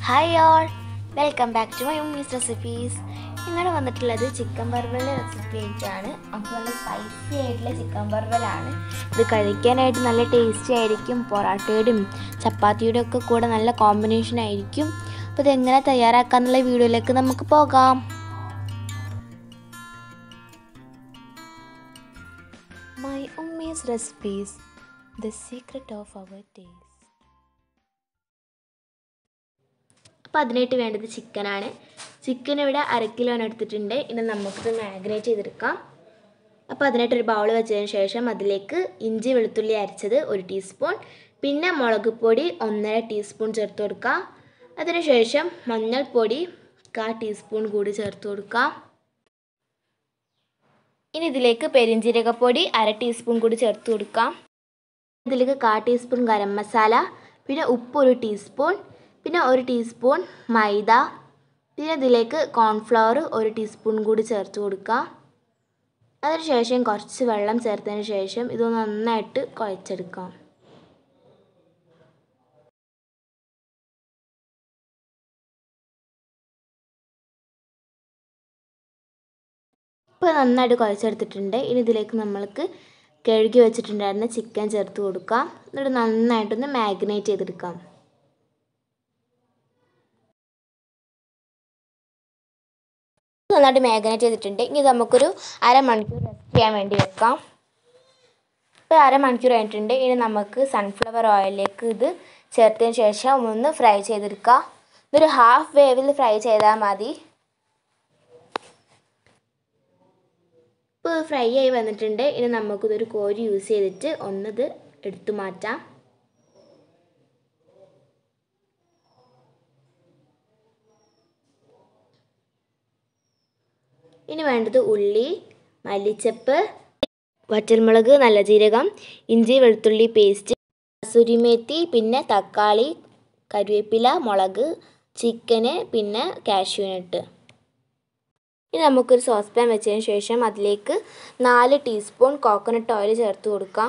hi all welcome back to my Ummi's recipes ഇങ്ങനെ വന്നിട്ടുള്ളത് chicken ബർബറിൻ്റെ recipe ആയിട്ടാണ് അപ്പോൾ നല്ല സ്പൈസി ആയിട്ടുള്ള ചിക്കൻ ബർബറാണ് ഇത് കഴിക്കാനായിട്ട് നല്ല ടേസ്റ്റി ആയിരിക്കും പൊറാട്ടയുടെയും ചപ്പാത്തിയുടെ ഒക്കെ കൂടെ നല്ല കോമ്പിനേഷൻ ആയിരിക്കും അപ്പോൾ ഇതെങ്ങനെ തയ്യാറാക്കാന്നുള്ള വീഡിയോയിലേക്ക് നമുക്ക് പോകാം my Ummi's recipes the secret of our taste അപ്പോൾ അതിനായിട്ട് വേണ്ടത് ചിക്കനാണ് ചിക്കൻ ഇവിടെ അര കിലോന് എടുത്തിട്ടുണ്ട് ഇനി നമുക്കിത് മാഗ്നേറ്റ് ചെയ്തെടുക്കാം അപ്പോൾ അതിനായിട്ട് ഒരു ബൗൾ വെച്ചതിന് ശേഷം അതിലേക്ക് ഇഞ്ചി വെളുത്തുള്ളി അരച്ചത് ഒരു ടീസ്പൂൺ പിന്നെ മുളക് പൊടി ഒന്നര ടീസ്പൂൺ ചേർത്ത് കൊടുക്കുക അതിനുശേഷം മഞ്ഞൾപ്പൊടി കാ ടീസ്പൂൺ കൂടി ചേർത്ത് കൊടുക്കുക ഇനി ഇതിലേക്ക് പെരിഞ്ജീരകപ്പൊടി അര ടീസ്പൂൺ കൂടി ചേർത്ത് കൊടുക്കാം ഇതിലേക്ക് കാ ടീസ്പൂൺ ഗരം മസാല പിന്നെ ഉപ്പ് ഒരു ടീസ്പൂൺ പിന്നെ ഒരു ടീസ്പൂൺ മൈദ പിന്നെ ഇതിലേക്ക് കോൺഫ്ലവർ ഒരു ടീസ്പൂൺ കൂടി ചേർത്ത് കൊടുക്കുക അതിനുശേഷം കുറച്ച് വെള്ളം ചേർത്തതിന് ശേഷം ഇത് നന്നായിട്ട് കുഴച്ചെടുക്കാം ഇപ്പോൾ നന്നായിട്ട് കുഴച്ചെടുത്തിട്ടുണ്ട് ഇനി ഇതിലേക്ക് നമ്മൾക്ക് കഴുകി വെച്ചിട്ടുണ്ടായിരുന്ന ചിക്കൻ ചേർത്ത് കൊടുക്കാം എന്നിട്ട് നന്നായിട്ടൊന്ന് മാഗ്നേറ്റ് ചെയ്തെടുക്കാം നന്നായിട്ട് മാഗ്നേറ്റ് ചെയ്തിട്ടുണ്ട് ഇനി നമുക്കൊരു അരമണിക്കൂർ റെസ്റ്റ് ചെയ്യാൻ വേണ്ടി വെക്കാം ഇപ്പോൾ അരമണിക്കൂർ കഴിഞ്ഞിട്ടുണ്ട് ഇനി നമുക്ക് സൺഫ്ലവർ ഓയിലിലേക്ക് ഇത് ചേർത്തതിന് ശേഷം ഒന്ന് ഫ്രൈ ചെയ്തെടുക്കുക ഇതൊരു ഹാഫ് വേവിൽ ഫ്രൈ ചെയ്താൽ മതി ഇപ്പോൾ ഫ്രൈ ആയി വന്നിട്ടുണ്ട് ഇനി നമുക്കിതൊരു കോരി യൂസ് ചെയ്തിട്ട് ഒന്നത് എടുത്തു മാറ്റാം ഇനി വേണ്ടത് ഉള്ളി മല്ലിച്ചപ്പ് വറ്റൽമുളക് നല്ല ജീരകം ഇഞ്ചി വെളുത്തുള്ളി പേസ്റ്റ് കസൂരിമേത്തി പിന്നെ തക്കാളി കറിവേപ്പില മുളക് ചിക്കന് പിന്നെ കാഷ്യൂനട്ട് ഇനി നമുക്കൊരു സോസ് പാൻ വെച്ചതിന് ശേഷം അതിലേക്ക് നാല് ടീസ്പൂൺ കോക്കനട്ട് ഓയിൽ ചേർത്ത് കൊടുക്കാം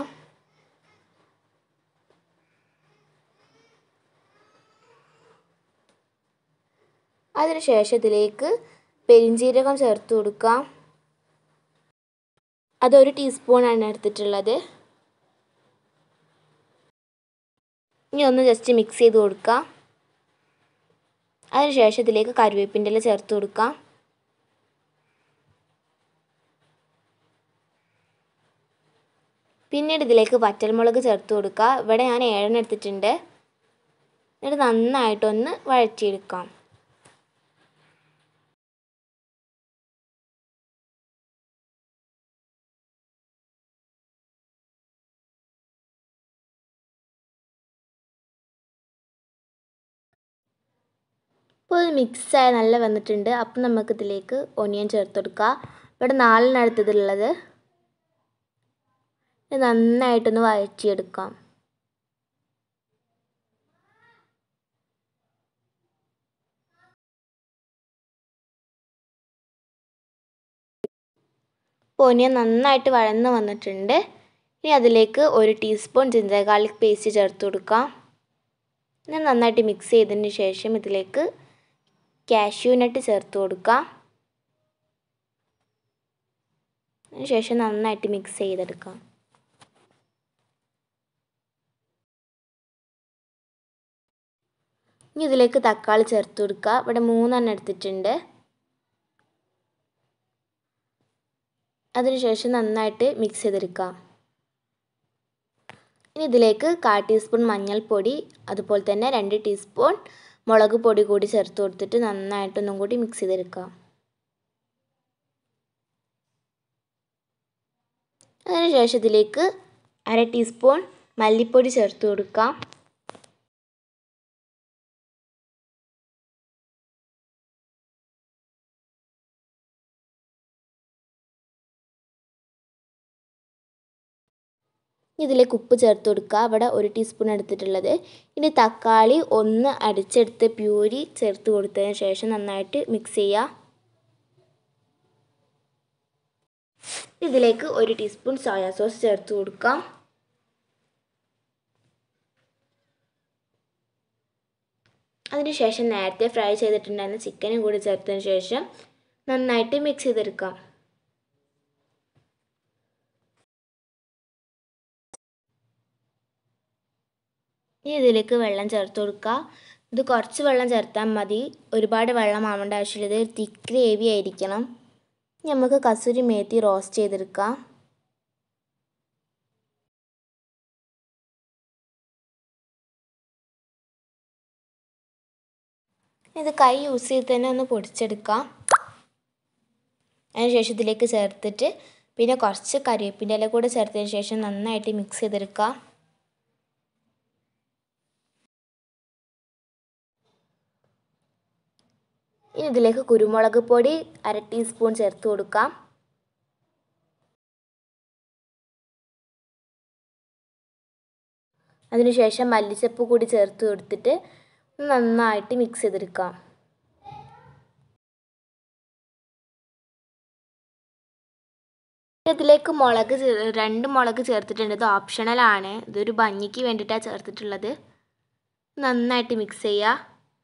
അതിനുശേഷം ഇതിലേക്ക് പെരിഞ്ജീരകം ചേർത്ത് കൊടുക്കാം അതൊരു ടീസ്പൂണാണ് എടുത്തിട്ടുള്ളത് ഇനി ഒന്ന് ജസ്റ്റ് മിക്സ് ചെയ്ത് കൊടുക്കാം അതിനുശേഷം ഇതിലേക്ക് കറിവേപ്പിൻ്റെ ഇല ചേർത്ത് കൊടുക്കാം പിന്നീട് ഇതിലേക്ക് വറ്റൽമുളക് ചേർത്ത് കൊടുക്കുക ഇവിടെ ഞാൻ ഏഴെണ്ണം എടുത്തിട്ടുണ്ട് എന്നിട്ട് നന്നായിട്ടൊന്ന് വഴറ്റിയെടുക്കാം ഇപ്പോൾ ഇത് മിക്സായി നല്ല വന്നിട്ടുണ്ട് അപ്പം നമുക്കിതിലേക്ക് ഒനിയൻ ചേർത്ത് കൊടുക്കുക ഇവിടെ നാലെണ്ണം എടുത്തതുള്ളത് നന്നായിട്ടൊന്ന് വഴറ്റിയെടുക്കാം ഒനിയൻ നന്നായിട്ട് വഴന്ന് വന്നിട്ടുണ്ട് ഇനി അതിലേക്ക് ഒരു ടീസ്പൂൺ ജിഞ്ചർ ഗാർലിക് പേസ്റ്റ് ചേർത്ത് കൊടുക്കാം ഞാൻ നന്നായിട്ട് മിക്സ് ചെയ്തതിന് ശേഷം ഇതിലേക്ക് കാഷ്യൂ നട്ട് ചേർത്ത് കൊടുക്കാം അതിനുശേഷം നന്നായിട്ട് മിക്സ് ചെയ്തെടുക്കാം ഇനി ഇതിലേക്ക് തക്കാളി ചേർത്ത് കൊടുക്കുക ഇവിടെ മൂന്നെണ്ണം എടുത്തിട്ടുണ്ട് അതിനുശേഷം നന്നായിട്ട് മിക്സ് ചെയ്തെടുക്കാം ഇനി ഇതിലേക്ക് കാ ടീസ്പൂൺ മഞ്ഞൾപ്പൊടി അതുപോലെ തന്നെ രണ്ട് ടീസ്പൂൺ മുളക് പൊടി കൂടി ചേർത്ത് കൊടുത്തിട്ട് നന്നായിട്ടൊന്നും കൂടി മിക്സ് ചെയ്തെടുക്കാം അതിനുശേഷം ഇതിലേക്ക് അര ടീസ്പൂൺ മല്ലിപ്പൊടി ചേർത്ത് കൊടുക്കാം ഇതിലേക്ക് ഉപ്പ് ചേർത്ത് കൊടുക്കുക അവിടെ ഒരു ടീസ്പൂൺ എടുത്തിട്ടുള്ളത് ഇനി തക്കാളി ഒന്ന് അടിച്ചെടുത്ത് പ്യൂരി ചേർത്ത് കൊടുത്തതിന് ശേഷം നന്നായിട്ട് മിക്സ് ചെയ്യുക ഇതിലേക്ക് ഒരു ടീസ്പൂൺ സോയാ സോസ് ചേർത്ത് കൊടുക്കാം അതിനുശേഷം നേരത്തെ ഫ്രൈ ചെയ്തിട്ടുണ്ടായിരുന്ന ചിക്കനും കൂടി ചേർത്തതിന് ശേഷം നന്നായിട്ട് മിക്സ് ചെയ്തെടുക്കാം ഇനി ഇതിലേക്ക് വെള്ളം ചേർത്ത് കൊടുക്കുക ഇത് കുറച്ച് വെള്ളം ചേർത്താൽ മതി ഒരുപാട് വെള്ളം ആവേണ്ട ആവശ്യമില്ല ഇത് തിക്ക് ഗ്രേവി ആയിരിക്കണം ഇനി നമുക്ക് കസൂരി മേത്തി റോസ്റ്റ് ചെയ്തെടുക്കാം ഇത് കൈ യൂസ് ചെയ്ത് തന്നെ ഒന്ന് പൊടിച്ചെടുക്കാം അതിനുശേഷം ഇതിലേക്ക് ചേർത്തിട്ട് പിന്നെ കുറച്ച് കറിവേപ്പിൻ്റെ ഇല കൂടെ ചേർത്തതിന് ശേഷം നന്നായിട്ട് മിക്സ് ചെയ്തെടുക്കുക ഇനി ഇതിലേക്ക് കുരുമുളക് പൊടി അര ടീസ്പൂൺ ചേർത്ത് കൊടുക്കാം അതിനുശേഷം മല്ലിച്ചപ്പ് കൂടി ചേർത്ത് കൊടുത്തിട്ട് നന്നായിട്ട് മിക്സ് ചെയ്തെടുക്കാം ഇതിലേക്ക് മുളക് രണ്ട് മുളക് ചേർത്തിട്ടുണ്ട് ഇത് ഓപ്ഷണലാണ് ഇതൊരു ഭംഗിക്ക് വേണ്ടിയിട്ടാണ് ചേർത്തിട്ടുള്ളത് നന്നായിട്ട് മിക്സ് ചെയ്യുക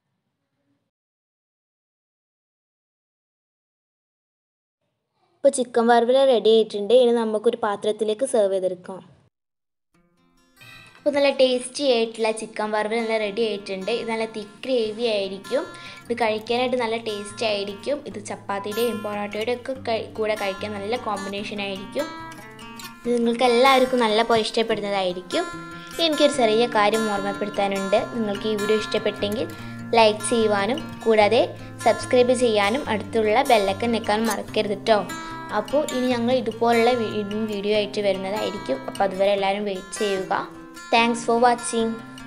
ഇപ്പോൾ ചിക്കൻ വറവിൽ റെഡി ആയിട്ടുണ്ട് ഇനി നമുക്കൊരു പാത്രത്തിലേക്ക് സെർവ് ചെയ്തെടുക്കാം അപ്പോൾ നല്ല ടേസ്റ്റി ആയിട്ടുള്ള ചിക്കൻ വറവ് നല്ല റെഡി ആയിട്ടുണ്ട് ഇത് നല്ല തിക്ക് ഗ്രേവി ആയിരിക്കും ഇത് കഴിക്കാനായിട്ട് നല്ല ടേസ്റ്റ് ആയിരിക്കും ഇത് ചപ്പാത്തിയുടെയും പൊറോട്ടയുടെയും ഒക്കെ കൂടെ കഴിക്കാൻ നല്ല കോമ്പിനേഷൻ ആയിരിക്കും ഇത് നിങ്ങൾക്ക് എല്ലാവർക്കും നല്ല പോലെ ഇഷ്ടപ്പെടുന്നതായിരിക്കും എനിക്കൊരു ചെറിയ കാര്യം ഓർമ്മപ്പെടുത്താനുണ്ട് നിങ്ങൾക്ക് ഈ വീഡിയോ ഇഷ്ടപ്പെട്ടെങ്കിൽ ലൈക്ക് ചെയ്യുവാനും കൂടാതെ സബ്സ്ക്രൈബ് ചെയ്യാനും അടുത്തുള്ള ബെല്ലൊക്കെ നിൽക്കാനും മറക്കരുത് കേട്ടോ അപ്പോൾ ഇനി ഞങ്ങൾ ഇതുപോലുള്ള വീഡിയോ ആയിട്ട് വരുന്നതായിരിക്കും അപ്പോൾ അതുവരെ എല്ലാവരും വെയിറ്റ് ചെയ്യുക താങ്ക്സ് ഫോർ വാച്ചിങ്